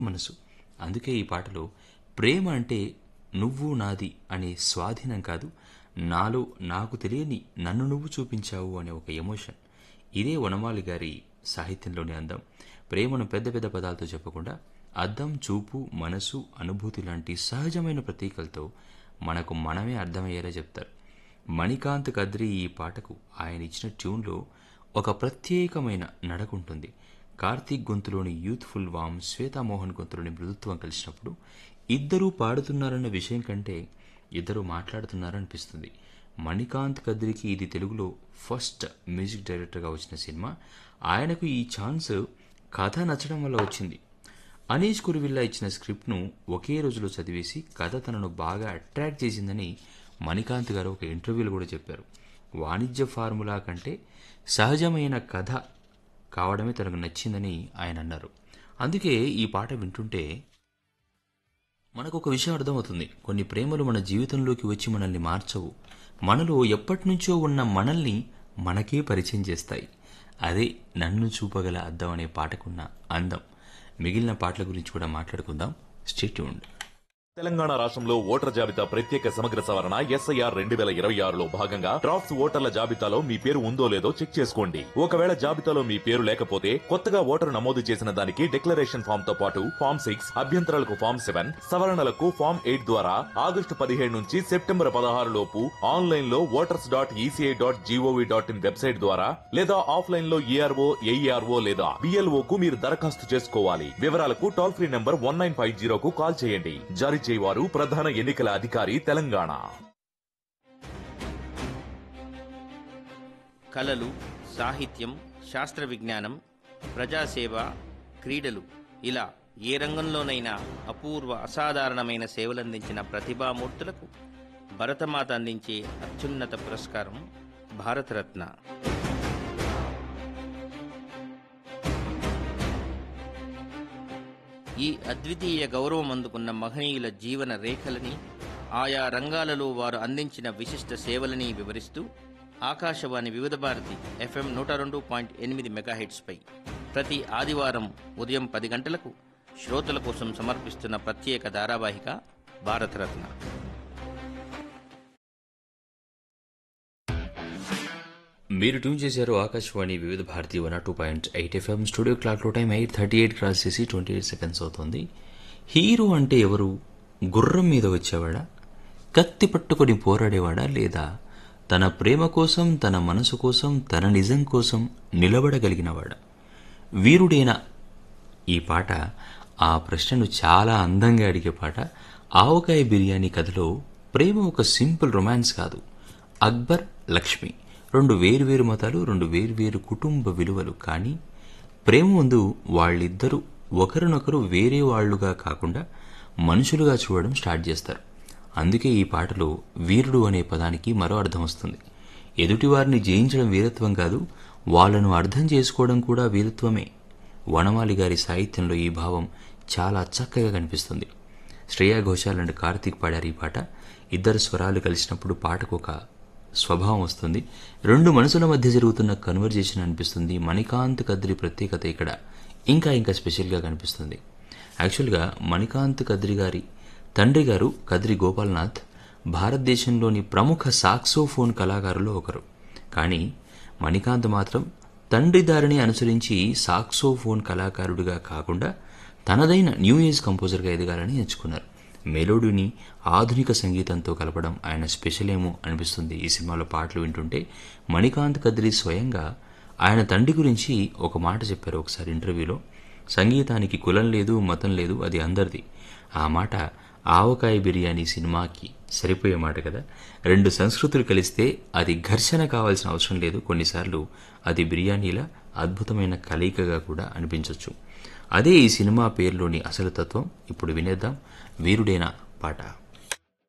మనసు అందుకే ఈ పాటలో ప్రేమ అంటే నువ్వు నాది అనే స్వాధీనం కాదు నాలో నాకు తెలియని నన్ను నువ్వు చూపించావు అనే ఒక ఎమోషన్ ఇదే వనమాలి గారి సాహిత్యంలోని అందం ప్రేమను పెద్ద పెద్ద పదాలతో చెప్పకుండా అద్దం చూపు మనసు అనుభూతి లాంటి సహజమైన ప్రతీకలతో మనకు మనమే అర్థమయ్యేలా చెప్తారు మణికాంత్ కద్రి ఈ పాటకు ఆయన ఇచ్చిన ట్యూన్లో ఒక ప్రత్యేకమైన నడకుంటుంది కార్తీక్ గొంతులోని యూత్ఫుల్ వామ్ శ్వేతామోహన్ గొంతులోని మృదుత్వం కలిసినప్పుడు ఇద్దరూ పాడుతున్నారన్న విషయం కంటే ఇద్దరు మాట్లాడుతున్నారనిపిస్తుంది మణికాంత్ కద్రికి ఇది తెలుగులో ఫస్ట్ మ్యూజిక్ డైరెక్టర్గా వచ్చిన సినిమా ఆయనకు ఈ ఛాన్స్ కథ నచ్చడం వల్ల వచ్చింది అనీష్ కురువిల్లా ఇచ్చిన స్క్రిప్ట్ను ఒకే రోజులో చదివేసి కథ తనను బాగా అట్రాక్ట్ చేసిందని మణికాంత్ గారు ఒక ఇంటర్వ్యూలో కూడా చెప్పారు వాణిజ్య ఫార్ములా కంటే సహజమైన కథ కావడమే తనకు నచ్చిందని ఆయన అన్నారు అందుకే ఈ పాట వింటుంటే మనకు ఒక విషయం అర్థమవుతుంది కొన్ని ప్రేమలు మన జీవితంలోకి వచ్చి మనల్ని మార్చవు మనలో ఎప్పటి నుంచో ఉన్న మనల్ని మనకే పరిచయం చేస్తాయి అదే నన్ను చూపగల అద్దం అనే పాటకున్న అందం మిగిలిన పాటల గురించి కూడా మాట్లాడుకుందాం స్టేట్యూండ్ తెలంగాణ రాష్ట్రంలో ఓటర్ జాబితా ప్రత్యేక సమగ్ర సవరణ ఎస్ఐఆర్ రెండు వేల ఇరవై ఆరులో భాగంగా డ్రాఫ్ట్స్ ఓటర్ల జాబితాలో మీ పేరు ఉందో లేదో చెక్ చేసుకోండి ఒకవేళ జాబితాలో మీ పేరు లేకపోతే కొత్తగా ఓటరు నమోదు చేసిన దానికి డిక్లరేషన్ ఫామ్ తో పాటు ఫామ్ సిక్స్ అభ్యంతరాలకు ఫామ్ సెవెన్ సవరణలకు ఫామ్ ఎయిట్ ద్వారా ఆగస్టు పదిహేడు నుంచి సెప్టెంబర్ పదహారు లోపు ఆన్లైన్ లో voters dot ECI dot GOV dot in website ద్వారా లేదా ఆఫ్లైన్ లో ఈఆర్ఓ ఏఈఆర్ఓ లేదా బిఎల్ఓ కు మీరు దరఖాస్తు చేసుకోవాలి వివరాలకు toll free number one nine five జీరోకు కాల్ చేయండి జారీ చేయవారు ప్రధాన ఎన్నికల అధికారి తెలంగాణ కళలు సాహిత్యం శాస్త్ర విజ్ఞానం ప్రజాసేవ క్రీడలు ఇలా ఏ రంగంలోనైనా అపూర్వ అసాధారణమైన సేవలందించిన ప్రతిభామూర్తులకు భరతమాత అందించే అత్యున్నత పురస్కారం భారతరత్న ఈ అద్వితీయ గౌరవం అందుకున్న మహనీయుల జీవన రేఖలని ఆయా రంగాలలో వారు అందించిన విశిష్ట సేవలని వివరిస్తూ ఆకాశవాణి వివిధ భారతి ఎఫ్ఎం నూట రెండు పాయింట్ ఎనిమిది మెగాహెట్స్పై ప్రతి ఆదివారం ఉదయం పది గంటలకు శ్రోతల కోసం సమర్పిస్తున్న ప్రత్యేక ధారావాహిక భారతరత్న మీరు ట్యూన్ చేశారు Akashvani Vividh Bharati one two point eight FM studio క్లాక్లో time eight thirty eight cross చేసి ట్వంటీ ఎయిట్ సెకండ్స్ అవుతుంది హీరో అంటే ఎవరు గుర్రం మీద వచ్చేవాడా కత్తి పట్టుకొని పోరాడేవాడా లేదా తన ప్రేమ కోసం తన మనసు కోసం తన నిజం కోసం నిలబడగలిగినవాడా వీరుడేనా ఈ పాట ఆ ప్రశ్నను చాలా అందంగా అడిగే పాట ఆవకాయ బిర్యానీ కథలో ప్రేమ ఒక సింపుల్ రొమాన్స్ కాదు అక్బర్ లక్ష్మి రెండు వేరువేరు మతాలు రెండు వేరువేరు కుటుంబ విలువలు కానీ ప్రేమ ముందు వాళ్ళిద్దరూ ఒకరినొకరు వేరే వాళ్ళుగా కాకుండా మనుషులుగా చూడడం స్టార్ట్ చేస్తారు అందుకే ఈ పాటలో వీరుడు అనే పదానికి మరో అర్థం వస్తుంది ఎదుటివారిని జయించడం వీరత్వం కాదు వాళ్ళను అర్థం చేసుకోవడం కూడా వీరత్వమే వనమాలి గారి సాహిత్యంలో ఈ భావం చాలా చక్కగా కనిపిస్తుంది శ్రేయా ఘోషాల్ అండ్ కార్తీక్ పాడారు ఈ పాట ఇద్దరు స్వరాలు కలిసినప్పుడు పాటకు ఒక స్వభావం వస్తుంది రెండు మనసుల మధ్య జరుగుతున్న కన్వర్జేషన్ అనిపిస్తుంది మణికాంత్ కద్రి ప్రత్యేకత ఇక్కడ ఇంకా ఇంకా స్పెషల్గా కనిపిస్తుంది యాక్చువల్గా మణికాంత్ కద్రి గారి తండ్రి గారు కద్రి గోపాల్నాథ్ భారతదేశంలోని ప్రముఖ సాక్సోఫోన్ కళాకారుల్లో ఒకరు కానీ మణికాంత్ మాత్రం తండ్రి దారిని అనుసరించి సాక్సోఫోన్ కళాకారుడిగా కాకుండా తనదైన న్యూ ఏజ్ కంపోజర్గా ఎదగాలని ఎంచుకున్నారు మెలోడీని ఆధునిక సంగీతంతో కలపడం ఆయన స్పెషల్ ఏమో అనిపిస్తుంది ఈ సినిమాలో పాటలు వింటుంటే మణికాంత్ కద్రి స్వయంగా ఆయన తండ్రి గురించి ఒక మాట చెప్పారు ఒకసారి ఇంటర్వ్యూలో సంగీతానికి కులం లేదు మతం లేదు అది అందరిది ఆ మాట ఆవకాయ బిర్యానీ సినిమాకి సరిపోయే మాట కదా రెండు సంస్కృతులు కలిస్తే అది ఘర్షణ కావాల్సిన అవసరం లేదు కొన్నిసార్లు అది బిర్యానీల అద్భుతమైన కలయికగా కూడా అనిపించవచ్చు అదే ఈ సినిమా పేరులోని అసలు తత్వం ఇప్పుడు వినేద్దాం వీరుడేనా పాట